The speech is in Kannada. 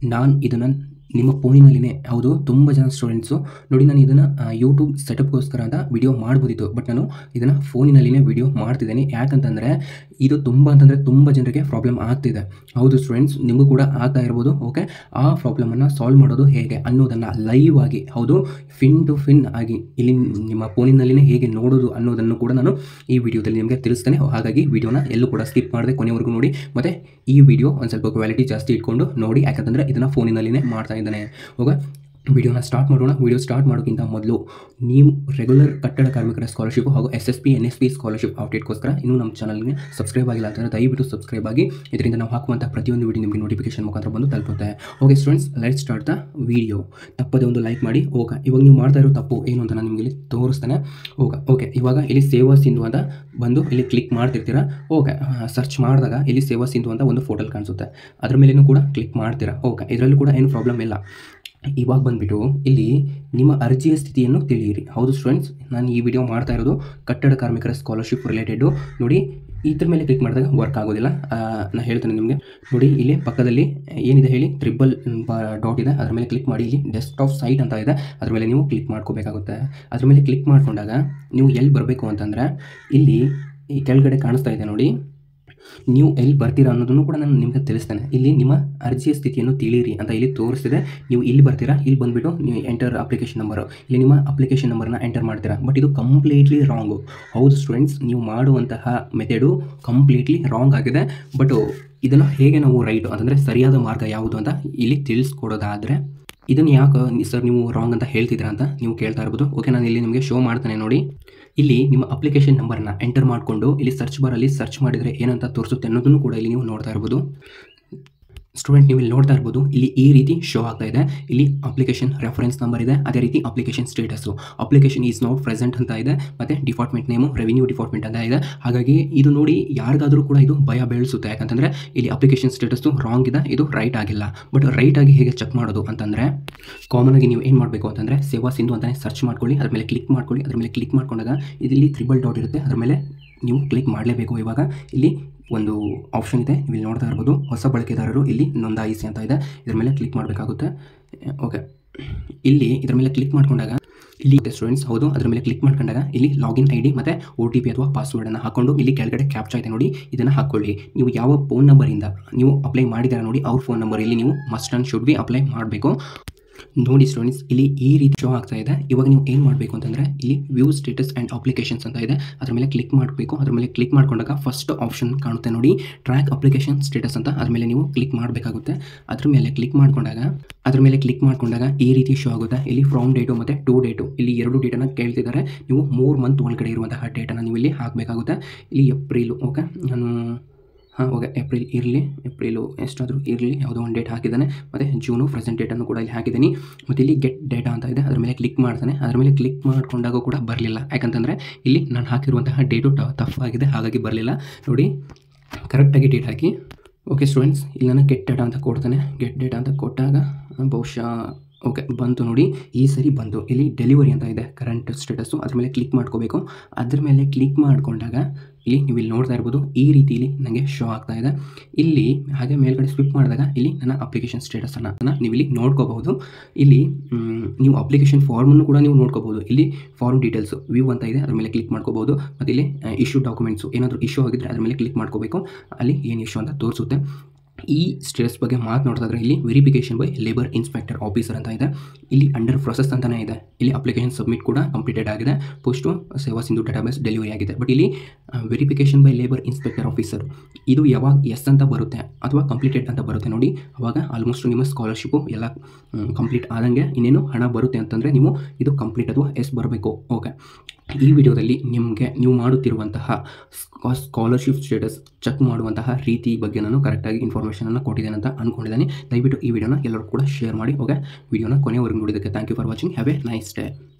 ನಾನು ಇದನ್ನು ನಿಮ್ಮ ಫೋನಿನಲ್ಲಿನೇ ಹೌದು ತುಂಬ ಜನ ಸ್ಟೂಡೆಂಟ್ಸು ನೋಡಿ ನಾನು ಇದನ್ನು ಯೂಟ್ಯೂಬ್ ಸೆಟಪ್ಗೋಸ್ಕರ ಅಂತ ವಿಡಿಯೋ ಮಾಡ್ಬೋದಿತ್ತು ಬಟ್ ನಾನು ಇದನ್ನು ಫೋನಿನಲ್ಲಿನೇ ವಿಡಿಯೋ ಮಾಡ್ತಿದ್ದೇನೆ ಯಾಕಂತಂದರೆ ಇದು ತುಂಬ ಅಂತಂದರೆ ತುಂಬ ಜನರಿಗೆ ಪ್ರಾಬ್ಲಮ್ ಆಗ್ತಿದೆ ಹೌದು ಸ್ಟೂಡೆಂಟ್ಸ್ ನಿಮಗೂ ಕೂಡ ಆಗ್ತಾ ಇರ್ಬೋದು ಓಕೆ ಆ ಪ್ರಾಬ್ಲಮನ್ನು ಸಾಲ್ವ್ ಮಾಡೋದು ಹೇಗೆ ಅನ್ನೋದನ್ನು ಲೈವ್ ಆಗಿ ಹೌದು ಫಿನ್ ಟು ಫಿನ್ ಆಗಿ ಇಲ್ಲಿ ನಿಮ್ಮ ಫೋನಿನಲ್ಲಿನೇ ಹೇಗೆ ನೋಡೋದು ಅನ್ನೋದನ್ನು ಕೂಡ ನಾನು ಈ ವಿಡಿಯೋದಲ್ಲಿ ನಿಮಗೆ ತಿಳಿಸ್ತೇನೆ ಹಾಗಾಗಿ ವಿಡಿಯೋನ ಎಲ್ಲೂ ಕೂಡ ಸ್ಕಿಪ್ ಮಾಡದೆ ಕೊನೆವರೆಗೂ ನೋಡಿ ಮತ್ತು ಈ ವಿಡಿಯೋ ಒಂದು ಸ್ವಲ್ಪ ಕ್ವಾಲಿಟಿ ಜಾಸ್ತಿ ಇಟ್ಕೊಂಡು ನೋಡಿ ಯಾಕಂತಂದರೆ ಇದನ್ನು ಫೋನಿನಲ್ಲಿನೇ ಮಾಡ್ತಾ ಇದ್ದಾನೆ ಓಕೆ ವಿಡಿಯೋನ ಸ್ಟಾರ್ಟ್ ಮಾಡೋಣ ವಿಡಿಯೋ ಸ್ಟಾರ್ಟ್ ಮಾಡೋಕ್ಕಿಂತ ಮೊದಲು ನೀವು ರೆಗ್ಯುಲರ್ ಕಟ್ಟಡ ಕಾರ್ಮಿಕರ ಸ್ಕಾಲರ್ಶಿಪ್ ಹಾಗೂ S S P N S P scholarship ಅಪ್ಡೇಟ್ಗೋಸ್ಕರ ಇನ್ನೂ ನಮ್ಮ ಚಾನಲ್ಗೆ ಸಬ್ಸ್ಕ್ರೈಬ್ ಆಗಿಲ್ಲ ಅಂತಂದರೆ ದಯವಿಟ್ಟು ಸಬ್ಸ್ಕ್ರೈಬ್ ಆಗಿ ಇದರಿಂದ ನಾವು ಹಾಕುವಂಥ ಪ್ರತಿಯೊಂದು ವಿಡಿಯೋ ನಿಮಗೆ ನೋಟಿಫಿಕೇಶನ್ ಮುಖಾಂತರ ಬಂದು ತಲುಪುತ್ತೆ okay students let's start the video ತಪ್ಪದೆ ಒಂದು ಲೈಕ್ ಮಾಡಿ ಓಕೆ ಇವಾಗ ನೀವು ಮಾಡ್ತಾ ಇರೋ ತಪ್ಪು ಏನು ಅಂತ ನಾನು ನಿಮಗೆ ಇಲ್ಲಿ ತೋರಿಸ್ತೇನೆ ಓಕೆ ಓಕೆ ಇವಾಗ ಇಲ್ಲಿ ಸೇವಾ ಸಿಂಧು ಅಂತ ಬಂದು ಇಲ್ಲಿ ಕ್ಲಿಕ್ ಮಾಡ್ತಿರ್ತೀರಾ ಓಕೆ ಸರ್ಚ್ ಮಾಡಿದಾಗ ಇಲ್ಲಿ ಸೇವಾ ಸಿಂಧು ಅಂತ ಒಂದು ಫೋಟೋಲ್ ಕಾಣಿಸುತ್ತೆ ಅದ್ರ ಮೇಲೇನೂ ಕೂಡ ಕ್ಲಿಕ್ ಮಾಡ್ತೀರಾ ಓಕೆ ಇದರಲ್ಲೂ ಕೂಡ ಏನು ಪ್ರಾಬ್ಲಮ್ ಇಲ್ಲ ಇವಾಗ ಬಂದುಬಿಟ್ಟು ಇಲ್ಲಿ ನಿಮ್ಮ ಅರ್ಜಿಯ ಸ್ಥಿತಿಯನ್ನು ತಿಳಿಯಿರಿ ಹೌದು ಸ್ಟೂಡೆಂಟ್ಸ್ ನಾನು ಈ ವಿಡಿಯೋ ಮಾಡ್ತಾ ಇರೋದು ಕಟ್ಟಡ ಕಾರ್ಮಿಕರ ಸ್ಕಾಲರ್ಶಿಪ್ ರಿಲೇಟೆಡು ನೋಡಿ ಇದ್ರ ಮೇಲೆ ಕ್ಲಿಕ್ ಮಾಡಿದಾಗ ವರ್ಕ್ ಆಗೋದಿಲ್ಲ ನಾನು ಹೇಳ್ತೇನೆ ನಿಮಗೆ ನೋಡಿ ಇಲ್ಲಿ ಪಕ್ಕದಲ್ಲಿ ಏನಿದೆ ಹೇಳಿ ತ್ರಿಬಲ್ ಡಾಟ್ ಇದೆ ಅದ್ರ ಮೇಲೆ ಕ್ಲಿಕ್ ಮಾಡಿ ಇಲ್ಲಿ ಡೆಸ್ಕ್ಟಾಪ್ ಸೈಟ್ ಅಂತ ಇದೆ ಅದ್ರ ಮೇಲೆ ನೀವು ಕ್ಲಿಕ್ ಮಾಡ್ಕೋಬೇಕಾಗುತ್ತೆ ಅದ್ರ ಮೇಲೆ ಕ್ಲಿಕ್ ಮಾಡ್ಕೊಂಡಾಗ ನೀವು ಎಲ್ಲಿ ಬರಬೇಕು ಅಂತಂದರೆ ಇಲ್ಲಿ ಈ ಕೆಳಗಡೆ ಕಾಣಿಸ್ತಾ ಇದೆ ನೋಡಿ ನೀವು ಎಲ್ಲಿ ಬರ್ತೀರಾ ಅನ್ನೋದನ್ನು ಕೂಡ ನಾನು ನಿಮಗೆ ತಿಳಿಸ್ತೇನೆ ಇಲ್ಲಿ ನಿಮ್ಮ ಅರ್ಜಿಯ ಸ್ಥಿತಿಯನ್ನು ತಿಳಿಯಿರಿ ಅಂತ ಇಲ್ಲಿ ತೋರಿಸ್ತಿದೆ ನೀವು ಇಲ್ಲಿ ಬರ್ತೀರಾ ಇಲ್ಲಿ ಬಂದುಬಿಟ್ಟು ನೀವು ಎಂಟರ್ ಅಪ್ಲಿಕೇಶನ್ ನಂಬರು ಇಲ್ಲಿ ನಿಮ್ಮ ಅಪ್ಲಿಕೇಶನ್ ನಂಬರ್ನ ಎಂಟರ್ ಮಾಡ್ತೀರಾ ಬಟ್ ಇದು ಕಂಪ್ಲೀಟ್ಲಿ ರಾಂಗು ಹೌದು ಸ್ಟೂಡೆಂಟ್ಸ್ ನೀವು ಮಾಡುವಂತಹ ಮೆಥಡು ಕಂಪ್ಲೀಟ್ಲಿ ರಾಂಗ್ ಆಗಿದೆ ಬಟ್ ಇದನ್ನು ಹೇಗೆ ನಾವು ರೈಟ್ ಅಂತಂದರೆ ಸರಿಯಾದ ಮಾರ್ಗ ಯಾವುದು ಅಂತ ಇಲ್ಲಿ ತಿಳಿಸ್ಕೊಡೋದಾದರೆ ಇದನ್ನು ಯಾಕೆ ಸರ್ ನೀವು ರಾಂಗ್ ಅಂತ ಹೇಳ್ತಿದ್ದೀರಾ ಅಂತ ನೀವು ಕೇಳ್ತಾ ಇರ್ಬೋದು ಓಕೆ ನಾನು ಇಲ್ಲಿ ನಿಮಗೆ ಶೋ ಮಾಡ್ತೇನೆ ನೋಡಿ ಇಲ್ಲಿ ನಿಮ್ಮ ಅಪ್ಲಿಕೇಶನ್ ನಂಬರ್ನ ಎಂಟರ್ ಮಾಡಿಕೊಂಡು ಇಲ್ಲಿ ಸರ್ಚ್ ಬಾರಲ್ಲಿ ಸರ್ಚ್ ಮಾಡಿದರೆ ಏನಂತ ತೋರಿಸುತ್ತೆ ಅನ್ನೋದನ್ನು ಕೂಡ ಇಲ್ಲಿ ನೀವು ನೋಡ್ತಾ ಇರ್ಬೋದು ಸ್ಟೂಡೆಂಟ್ ನೀವು ಇಲ್ಲಿ ನೋಡ್ತಾ ಇರ್ಬೋದು ಇಲ್ಲಿ ಈ ರೀತಿ ಶೋ ಆಗ್ತಾ ಇದೆ ಇಲ್ಲಿ ಅಪ್ಲಿಕೇಶನ್ ರೆಫರೆನ್ಸ್ ನಂಬರ್ ಇದೆ ಅದೇ ರೀತಿ application status application is not present ಅಂತ ಇದೆ ಮತ್ತು ಡಿಪಾರ್ಟ್ಮೆಂಟ್ ನೇಮು ರೆವಿನ್ಯೂ ಡಿಪಾರ್ಟ್ಮೆಂಟ್ ಅಂತ ಇದೆ ಹಾಗಾಗಿ ಇದು ನೋಡಿ ಯಾರಿಗಾದರೂ ಕೂಡ ಇದು ಭಯ ಬೀಳಿಸುತ್ತೆ ಯಾಕಂತಂದರೆ ಇಲ್ಲಿ ಅಪ್ಲಿಕೇಶನ್ ಸ್ಟೇಟಸ್ಸು ರಾಂಗ್ ಇದೆ ಇದು ರೈಟ್ ಆಗಿಲ್ಲ ಬಟ್ ರೈಟ್ ಆಗಿ ಹೇಗೆ ಚೆಕ್ ಮಾಡೋದು ಅಂತಂದರೆ ಕಾಮನ್ ಆಗಿ ನೀವು ಏನು ಮಾಡಬೇಕು ಅಂತಂದರೆ ಸೇವಾ ಸಿಂಧು ಅಂತಲೇ ಸರ್ಚ್ ಮಾಡ್ಕೊಳ್ಳಿ ಅದ್ರ ಮೇಲೆ ಕ್ಲಿಕ್ ಮಾಡ್ಕೊಳ್ಳಿ ಅದ್ರ ಮೇಲೆ ಕ್ಲಿಕ್ ಮಾಡ್ಕೊಂಡಾಗ ಇಲ್ಲಿ ತ್ರಿಬಲ್ ಡಾಟ್ ಇರುತ್ತೆ ಅದ್ರ ಮೇಲೆ ನೀವು ಕ್ಲಿಕ್ ಮಾಡಲೇಬೇಕು ಇವಾಗ ಇಲ್ಲಿ ಒಂದು ಆಪ್ಷನ್ ಇದೆ ನೀವು ಇಲ್ಲಿ ನೋಡ್ತಾ ಇರ್ಬೋದು ಹೊಸ ಬಳಕೆದಾರರು ಇಲ್ಲಿ ನೋಂದಾಯಿಸಿ ಅಂತ ಇದೆ ಇದ್ರ ಮೇಲೆ ಕ್ಲಿಕ್ ಮಾಡಬೇಕಾಗುತ್ತೆ ಓಕೆ ಇಲ್ಲಿ ಇದ್ರ ಮೇಲೆ ಕ್ಲಿಕ್ ಮಾಡ್ಕೊಂಡಾಗ ಇಲ್ಲಿ ಸ್ಟೂಡೆಂಟ್ಸ್ ಹೌದು ಅದ್ರ ಮೇಲೆ ಕ್ಲಿಕ್ ಮಾಡ್ಕೊಂಡಾಗ ಇಲ್ಲಿ ಲಾಗಿನ್ ಐ ಡಿ ಮತ್ತು ಒ ಟಿ ಪಿ ಅಥವಾ ಪಾಸ್ವರ್ಡನ್ನು ಹಾಕೊಂಡು ಇಲ್ಲಿ ಕೆಳಗಡೆ ಕ್ಯಾಪ್ಚಾ ಇದೆ ನೋಡಿ ಇದನ್ನು ಹಾಕ್ಕೊಳ್ಳಿ ನೀವು ಯಾವ ಫೋನ್ ನಂಬರಿಂದ ನೀವು ಅಪ್ಲೈ ಮಾಡಿದಾರೆ ನೋಡಿ ಅವ್ರ ಫೋನ್ ನಂಬರ್ ಇಲ್ಲಿ ನೀವು must and should be apply ಮಾಡಬೇಕು ನೋಡಿ ಸ್ಟೂಡೆಂಟ್ಸ್ ಇಲ್ಲಿ ಈ ರೀತಿ ಶೋ ಆಗ್ತಾ ಇದೆ ಇವಾಗ ನೀವು ಏನು ಮಾಡಬೇಕು ಅಂತಂದರೆ ಇಲ್ಲಿ ವ್ಯೂ ಸ್ಟೇಟಸ್ ಆ್ಯಂಡ್ ಅಪ್ಲಿಕೇಶನ್ಸ್ ಅಂತ ಇದೆ ಅದ್ರ ಮೇಲೆ ಕ್ಲಿಕ್ ಮಾಡಬೇಕು ಅದ್ರ ಮೇಲೆ ಕ್ಲಿಕ್ ಮಾಡ್ಕೊಂಡಾಗ ಫಸ್ಟ್ ಆಪ್ಷನ್ ಕಾಣುತ್ತೆ ನೋಡಿ ಟ್ರ್ಯಾಕ್ ಅಪ್ಲಿಕೇಶನ್ ಸ್ಟೇಟಸ್ ಅಂತ ಅದ್ರ ಮೇಲೆ ನೀವು ಕ್ಲಿಕ್ ಮಾಡಬೇಕಾಗುತ್ತೆ ಅದ್ರ ಮೇಲೆ ಕ್ಲಿಕ್ ಮಾಡ್ಕೊಂಡಾಗ ಅದ್ರ ಮೇಲೆ ಕ್ಲಿಕ್ ಮಾಡ್ಕೊಂಡಾಗ ಈ ರೀತಿ ಶೋ ಆಗುತ್ತೆ ಇಲ್ಲಿ ಫ್ರಾಮ್ ಡೇಟು ಮತ್ತು ಟು ಡೇಟು ಇಲ್ಲಿ ಎರಡು ಡೇಟನ್ನು ಕೇಳ್ತಿದ್ದಾರೆ ನೀವು ಮೂರು ಮಂತ್ ಒಳಗಡೆ ಇರುವಂತಹ ಡೇಟನ್ನು ನೀವು ಇಲ್ಲಿ ಹಾಕಬೇಕಾಗುತ್ತೆ ಇಲ್ಲಿ ಏಪ್ರಿಲು ಓಕೆ ನಾನು ಹಾಂ ಓಕೆ ಏಪ್ರಿಲ್ ಇರಲಿ ಏಪ್ರಿಲು ಎಷ್ಟಾದರೂ ಇರಲಿ ಯಾವುದೋ ಒಂದು ಡೇಟ್ ಹಾಕಿದ್ದಾನೆ ಮತ್ತು ಜೂನು ಪ್ರೆಸೆಂಟ್ ಡೇಟನ್ನು ಕೂಡ ಇಲ್ಲಿ ಹಾಕಿದ್ದೀನಿ ಮತ್ತು ಇಲ್ಲಿ ಗೆಟ್ ಡೇಟಾ ಅಂತ ಇದೆ ಅದ್ರ ಮೇಲೆ ಕ್ಲಿಕ್ ಮಾಡ್ತಾನೆ ಅದ್ರ ಮೇಲೆ ಕ್ಲಿಕ್ ಮಾಡ್ಕೊಂಡಾಗ ಕೂಡ ಬರಲಿಲ್ಲ ಯಾಕಂತಂದರೆ ಇಲ್ಲಿ ನಾನು ಹಾಕಿರುವಂತಹ ಡೇಟು ತಪ್ಪಾಗಿದೆ ಹಾಗಾಗಿ ಬರಲಿಲ್ಲ ನೋಡಿ ಕರೆಕ್ಟಾಗಿ ಡೇಟ್ ಹಾಕಿ ಓಕೆ ಸ್ಟೂಡೆಂಟ್ಸ್ ಇಲ್ಲಿ ನಾನು ಗೆಟ್ ಡೇಟಾ ಅಂತ ಕೊಡ್ತಾನೆ ಗೆಟ್ ಡೇಟಾ ಅಂತ ಕೊಟ್ಟಾಗ ಬಹುಶಃ ಓಕೆ ಬಂತು ನೋಡಿ ಈ ಸರಿ ಬಂತು ಇಲ್ಲಿ ಡೆಲಿವರಿ ಅಂತ ಇದೆ ಕರೆಂಟ್ ಸ್ಟೇಟಸ್ಸು ಅದ್ರ ಮೇಲೆ ಕ್ಲಿಕ್ ಮಾಡ್ಕೋಬೇಕು ಅದ್ರ ಮೇಲೆ ಕ್ಲಿಕ್ ಮಾಡಿಕೊಂಡಾಗ ಇಲ್ಲಿ ನೀವು ಇಲ್ಲಿ ನೋಡ್ತಾ ಇರ್ಬೋದು ಈ ರೀತಿಯಲ್ಲಿ ನನಗೆ ಶೋ ಆಗ್ತಾ ಇದೆ ಇಲ್ಲಿ ಹಾಗೆ ಮೇಲ್ಗಡೆ ಸ್ವಿಪ್ ಮಾಡಿದಾಗ ಇಲ್ಲಿ ನನ್ನ ಅಪ್ಲಿಕೇಶನ್ ಸ್ಟೇಟಸನ್ನು ನೀವು ಇಲ್ಲಿ ನೋಡ್ಕೋಬಹುದು ಇಲ್ಲಿ ನೀವು ಅಪ್ಲಿಕೇಶನ್ ಫಾರ್ಮನ್ನು ಕೂಡ ನೀವು ನೋಡ್ಕೋಬಹುದು ಇಲ್ಲಿ ಫಾರ್ಮ್ ಡೀಟೇಲ್ಸು ವ್ಯೂ ಅಂತ ಇದೆ ಅದ್ರ ಮೇಲೆ ಕ್ಲಿಕ್ ಮಾಡ್ಕೋಬಹುದು ಮತ್ತು ಇಲ್ಲಿ ಇಶ್ಯೂ ಡಾಕ್ಯುಮೆಂಟ್ಸು ಏನಾದರೂ ಇಶ್ಯೂ ಆಗಿದ್ದರೆ ಅದ್ರ ಮೇಲೆ ಕ್ಲಿಕ್ ಮಾಡ್ಕೋಬೇಕು ಅಲ್ಲಿ ಏನು ಇಶ್ಯೂ ಅಂತ ತೋರಿಸುತ್ತೆ ಈ ಸ್ಟೇಟಸ್ ಬಗ್ಗೆ ಮಾತನಾಡ್ತಾ ಇದ್ರೆ ಇಲ್ಲಿ verification by labour inspector officer ಅಂತ ಇದೆ ಇಲ್ಲಿ ಅಂಡರ್ ಪ್ರೊಸೆಸ್ ಅಂತಲೇ ಇದೆ ಇಲ್ಲಿ ಅಪ್ಲಿಕೇಶನ್ ಸಬ್ಮಿಟ್ ಕೂಡ ಕಂಪ್ಲೀಟೆಡ್ ಆಗಿದೆ post Seva Sindhu database delivery ಆಗಿದೆ ಬಟ್ ಇಲ್ಲಿ verification by labour inspector officer ಇದು ಯಾವಾಗ ಎಸ್ ಅಂತ ಬರುತ್ತೆ ಅಥವಾ ಕಂಪ್ಲೀಟೆಡ್ ಅಂತ ಬರುತ್ತೆ ನೋಡಿ ಅವಾಗ ಆಲ್ಮೋಸ್ಟ್ ನಿಮ್ಮ ಸ್ಕಾಲರ್ಶಿಪ್ಪು ಎಲ್ಲ ಕಂಪ್ಲೀಟ್ ಆದಂಗೆ ಇನ್ನೇನು ಹಣ ಬರುತ್ತೆ ಅಂತಂದರೆ ನೀವು ಇದು ಕಂಪ್ಲೀಟ್ ಅಥವಾ ಎಸ್ ಬರಬೇಕು ಓಕೆ ಈ ವಿಡಿಯೋದಲ್ಲಿ ನಿಮಗೆ ನೀವು ಮಾಡುತ್ತಿರುವಂತಹ ಸ್ಕಾಲರ್ಶಿಪ್ ಸ್ಟೇಟಸ್ ಚೆಕ್ ಮಾಡುವಂತಹ ರೀತಿ ಬಗ್ಗೆ ನಾನು ಕರೆಕ್ಟಾಗಿ ಇನ್ಫಾರ್ಮೇಷನನ್ನು ಕೊಟ್ಟಿದ್ದೇನೆ ಅಂತ ಅಂದ್ಕೊಂಡಿದ್ದೇನೆ ದಯವಿಟ್ಟು ಈ ವಿಡಿಯೋನ ಎಲ್ಲರೂ ಕೂಡ ಶೇರ್ ಮಾಡಿ ಓಕೆ ವಿಡಿಯೋನ ಕೊನೆವರೆಗೂ ನೋಡಿದ್ದಕ್ಕೆ thank you for watching have a nice day